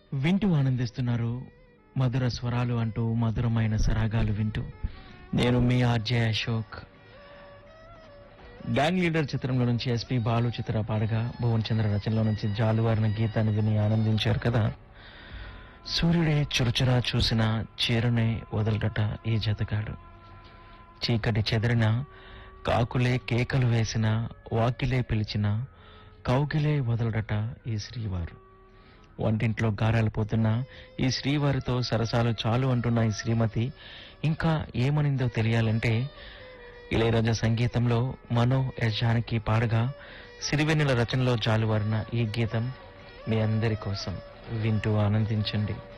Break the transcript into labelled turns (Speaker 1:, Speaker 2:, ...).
Speaker 1: వింటూ ఆనందిస్తున్నారు మధుర స్వరాలు అంటూ మధురమైన సరాగాలు వింటూ నేను మీ ఆర్జే అశోక్ గ్యాంగ్ లీడర్ చిత్రంలో నుంచి ఎస్పి బాలు చిత్ర పాడగా భువన్ చంద్ర రచనలో నుంచి జాలువారిన గీతాన్ని విని ఆనందించారు కదా సూర్యుడే చురుచురా చూసిన చీరనే వదలడట ఈ జతగాడు చీకటి చెదిరిన కాకులే కేకలు వేసిన వాకిలే పిలిచిన కౌకిలే వదలడట ఈ శ్రీవారు వంటింట్లో గారాలు పోతున్న ఈ శ్రీవారితో సరసాలు చాలు అంటున్న ఈ శ్రీమతి ఇంకా ఏమనిందో తెలియాలంటే ఇళయరాజా సంగీతంలో మనో యజానికి పాడగా సిరివెన్నెల రచనలో జాలువారిన ఈ గీతం మీ అందరి కోసం వింటూ ఆనందించండి